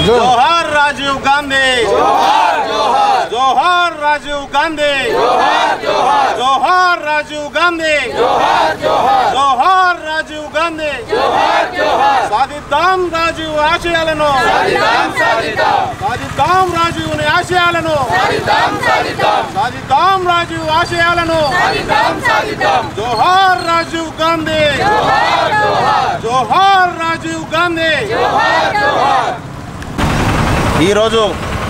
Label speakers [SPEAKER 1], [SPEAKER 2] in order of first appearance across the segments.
[SPEAKER 1] జోహార్ రాజీవ్ గాంధీ జోహార్ రాజీవ్ గాంధీ జోహార్ రాజీవ్ గాంధీ జోహార్ రాజీవ్ గాంధీ సాధిద్దాం రాజీవ్ ఆశయాలను సాధిద్దాం రాజీవుని ఆశయాలను సాధిద్దాం రాజీవ్ ఆశయాలను జోహార్ రాజీవ్ గాంధీ జోహార్ రాజీవ్ గాంధీ ఈరోజు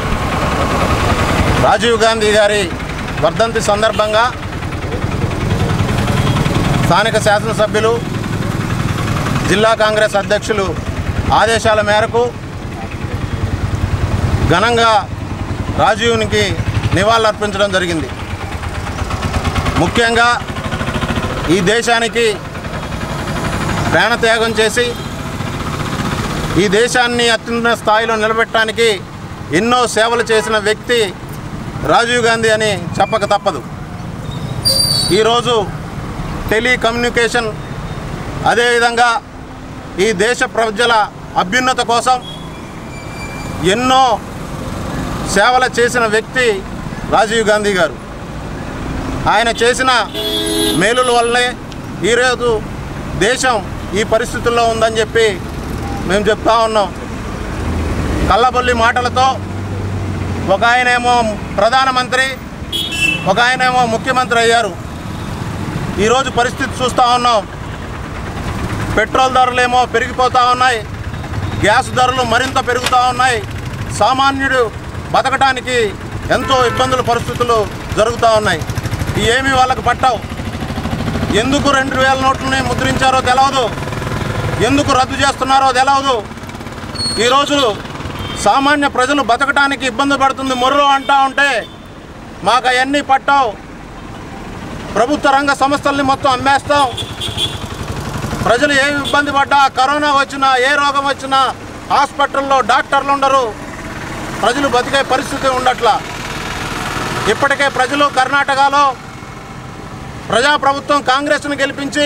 [SPEAKER 1] రాజీవ్ గాంధీ గారి వర్ధంతి సందర్భంగా స్థానిక శాసనసభ్యులు జిల్లా కాంగ్రెస్ అధ్యక్షులు ఆదేశాల మేరకు ఘనంగా రాజీవ్నికి నివాళులర్పించడం జరిగింది ముఖ్యంగా ఈ దేశానికి ప్రాణత్యాగం చేసి ఈ దేశాన్ని అత్యున్నత స్థాయిలో నిలబెట్టడానికి ఎన్నో సేవలు చేసిన వ్యక్తి రాజీవ్ గాంధీ అని చెప్పక తప్పదు ఈరోజు టెలికమ్యూనికేషన్ అదేవిధంగా ఈ దేశ ప్రజల అభ్యున్నత కోసం ఎన్నో సేవలు చేసిన వ్యక్తి రాజీవ్ గాంధీ గారు ఆయన చేసిన మేలుల వల్లే ఈరోజు దేశం ఈ పరిస్థితుల్లో ఉందని చెప్పి మేము చెప్తా ఉన్నాం కళ్ళబొల్లి మాటలతో ఒక ఆయనేమో ప్రధానమంత్రి ఒక ఆయనేమో ముఖ్యమంత్రి అయ్యారు ఈరోజు పరిస్థితి చూస్తూ ఉన్నాం పెట్రోల్ ధరలేమో పెరిగిపోతూ ఉన్నాయి గ్యాస్ ధరలు మరింత పెరుగుతూ ఉన్నాయి సామాన్యుడు బతకడానికి ఎంతో ఇబ్బందుల పరిస్థితులు జరుగుతూ ఉన్నాయి ఏమీ వాళ్ళకు పట్టావు ఎందుకు రెండు వేల నోట్లని ముద్రించారో తెలియదు ఎందుకు రద్దు చేస్తున్నారో తెలియదు ఈరోజు సామాన్య ప్రజలు బతకడానికి ఇబ్బంది పడుతుంది మొర్రో అంటా ఉంటే మాకు అవన్నీ పట్టావు ప్రభుత్వ రంగ సంస్థల్ని మొత్తం అమ్మేస్తాం ప్రజలు ఏ ఇబ్బంది పడ్డా కరోనా వచ్చినా ఏ రోగం వచ్చినా హాస్పిటల్లో డాక్టర్లు ఉండరు ప్రజలు బతికే పరిస్థితి ఉండట్లా ఇప్పటికే ప్రజలు కర్ణాటకలో ప్రజాప్రభుత్వం కాంగ్రెస్ను గెలిపించి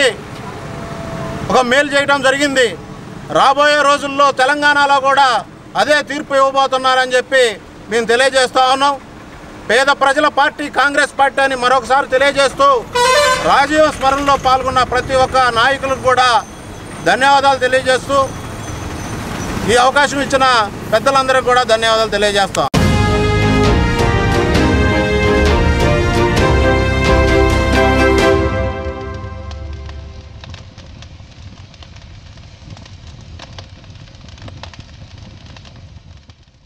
[SPEAKER 1] ఒక మేలు చేయడం జరిగింది రాబోయే రోజుల్లో తెలంగాణలో కూడా అదే తీర్పు ఇవ్వబోతున్నారని చెప్పి మేము తెలియజేస్తా ఉన్నాం పేద ప్రజల పార్టీ కాంగ్రెస్ పార్టీ అని మరొకసారి తెలియజేస్తూ రాజీవ్ స్మరణలో పాల్గొన్న ప్రతి ఒక్క నాయకులకు కూడా ధన్యవాదాలు తెలియజేస్తూ ఈ అవకాశం ఇచ్చిన పెద్దలందరికీ కూడా ధన్యవాదాలు తెలియజేస్తాం